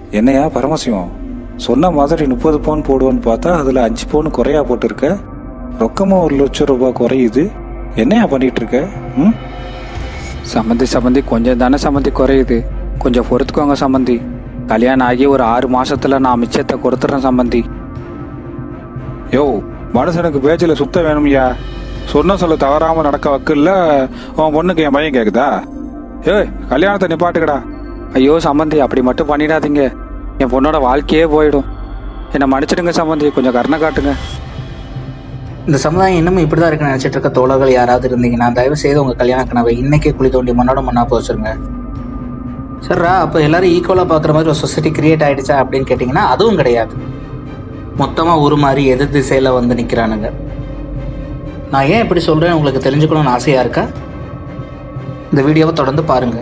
என்னையா பரமசிவம் சொன்ன மாதிரி முப்பது பவுன் போடுவேன்னு பார்த்தா அதில் அஞ்சு பவுன் குறையா போட்டிருக்க ரொக்கமாக ஒரு லட்சம் ரூபாய் குறையுது என்னையா பண்ணிட்டு இருக்க ம் சம்மந்தி சம்மந்தி கொஞ்சம் தானே சம்மந்தி குறையுது கொஞ்சம் பொறுத்துக்கோங்க சம்மந்தி கல்யாணம் ஆகி ஒரு ஆறு மாசத்துல நான் மிச்சத்தை கொடுத்துறேன் சம்மந்தி யோ மனுஷனுக்கு பேச்சில் சுத்த வேணும்யா சொன்ன சொல்ல தவறாம நடக்க வக்கில்ல உன் பொண்ணுக்கு என் பையன் கேக்குதா ஏய் கல்யாணத்தை நிப்பாட்டுக்கடா ஐயோ சம்மந்தி அப்படி மட்டும் பண்ணிடாதீங்க என் பொண்ணோட வாழ்க்கையே போயிடும் என்னை மன்னிச்சிடுங்க சம்மந்தி கொஞ்சம் கருணை காட்டுங்க இந்த சமுதாயம் இன்னமும் இப்படி தான் இருக்குன்னு நினச்சிட்டு இருக்க தோழர்கள் யாராவது இருந்தீங்கன்னா தயவு செய்து உங்கள் கல்யாண கனவை இன்னைக்கே குழி தோண்டி மண்ணோட மண்ணா போச்சுருங்க சரிடா அப்போ எல்லாரும் ஈக்குவலாக பார்க்குற மாதிரி ஒரு சொசைட்டி கிரியேட் ஆயிடுச்சா அப்படின்னு கேட்டிங்கன்னா அதுவும் கிடையாது மொத்தமாக ஒரு மாதிரி எதிர் திசையில் வந்து நிற்கிறானுங்க நான் ஏன் இப்படி சொல்கிறேன் உங்களுக்கு தெரிஞ்சுக்கணும்னு ஆசையாக இருக்கா இந்த வீடியோவை தொடர்ந்து பாருங்கள்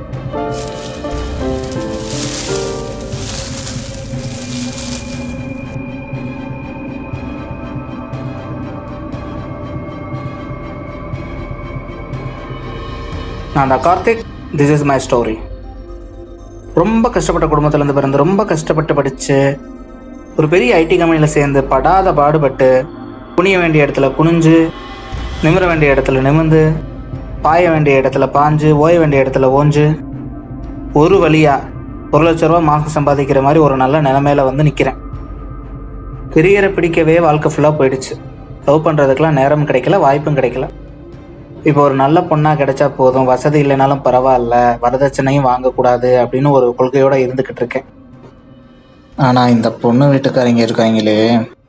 நான் தான் Karthik this is my story ரொம்ப கஷ்டப்பட்ட குடும்பத்துலேருந்து பிறந்து ரொம்ப கஷ்டப்பட்டு படித்து ஒரு பெரிய ஐடி கம்பெனியில் சேர்ந்து படாத பாடுபட்டு குனிய வேண்டிய இடத்துல குனிஞ்சு நிமிர வேண்டிய இடத்துல நிமிர்ந்து பாய வேண்டிய இடத்துல பாஞ்சு ஓய வேண்டிய இடத்துல ஓஞ்சு ஒரு வழியா ஒரு லட்ச ரூபா மாதம் சம்பாதிக்கிற மாதிரி ஒரு நல்ல நிலைமையில வந்து நிற்கிறேன் கெரியரை பிடிக்கவே வாழ்க்கை ஃபுல்லாக போயிடுச்சு லவ் பண்ணுறதுக்கெலாம் நேரம் கிடைக்கல வாய்ப்பும் கிடைக்கல இப்போ ஒரு நல்ல பொண்ணா கிடைச்சா போதும் வசதி இல்லைனாலும் பரவாயில்ல வரதட்சணையும் வாங்கக்கூடாது அப்படின்னு ஒரு கொள்கையோட இருந்துகிட்டு இருக்கேன் ஆனா இந்த பொண்ணு வீட்டுக்காரங்க இருக்காங்களே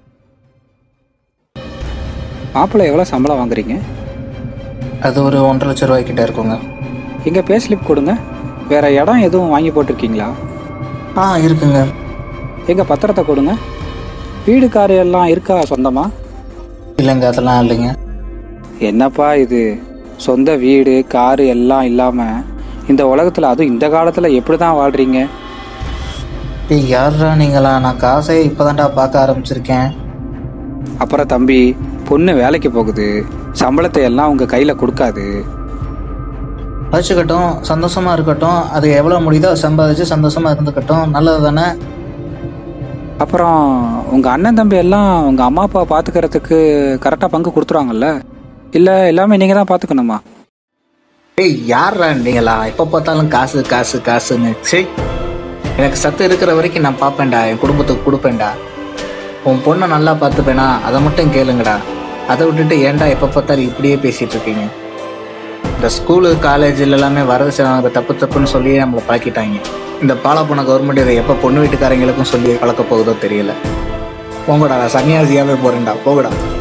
மாப்பிள்ளை எவ்வளோ சம்பளம் வாங்குறீங்க அது ஒரு ஒன்றரை லட்சம் ரூபாய் கிட்ட இருக்குங்க எங்க பே ஸ்லிப் கொடுங்க வேற இடம் எதுவும் வாங்கி போட்டிருக்கீங்களா ஆ இருக்குங்க எங்க பத்திரத்தை கொடுங்க வீடு காரு எல்லாம் இருக்கா சொந்தமா இல்லைங்க அதெல்லாம் இல்லைங்க என்னப்பா இது சொந்த வீடு காரு எல்லாம் இல்லாம இந்த உலகத்துல அதுவும் இந்த காலத்துல எப்படி தான் வாழ்றீங்க ஏய் யாரா நீங்களா நான் காசே இப்போதான்டா பார்க்க ஆரம்பிச்சிருக்கேன் அப்புறம் தம்பி பொண்ணு வேலைக்கு போகுது சம்பளத்தை எல்லாம் உங்க கையில கொடுக்காது வச்சுக்கட்டும் சந்தோஷமா இருக்கட்டும் அது எவ்வளோ முடியுதோ அதை சம்பாதிச்சு சந்தோஷமா இருந்துக்கட்டும் நல்லது தானே அப்புறம் உங்க அண்ணன் தம்பி எல்லாம் உங்க அம்மா அப்பா பாத்துக்கிறதுக்கு கரெக்டா பங்கு கொடுத்துருவாங்கல்ல இல்ல எல்லாமே நீங்க தான் பாத்துக்கணுமா ஏய் யாரா நீங்களா எப்போ பார்த்தாலும் காசு காசு காசுன்னு சரி எனக்கு சத்து இருக்கிற வரைக்கும் நான் பார்ப்பேன்டா என் குடும்பத்துக்கு கொடுப்பேன்டா உன் பொண்ணை நல்லா பார்த்துப்பேனா அதை மட்டும் கேளுங்கடா அதை விட்டுட்டு ஏன்டா எப்போ பார்த்தாலும் இப்படியே பேசிட்டு இருக்கீங்க இந்த ஸ்கூலு காலேஜில் எல்லாமே வரதட்சணை வாங்க தப்பு தப்புன்னு சொல்லியே நம்மளை பழக்கிட்டாங்க இந்த பாலா போன கவர்மெண்ட் இதை எப்போ பொண்ணு வீட்டுக்காரங்களுக்கும் சொல்லி பழக்க போகுதோ தெரியல போங்கடா நான் சன்னியாசியாவே போறேன்டா போகடா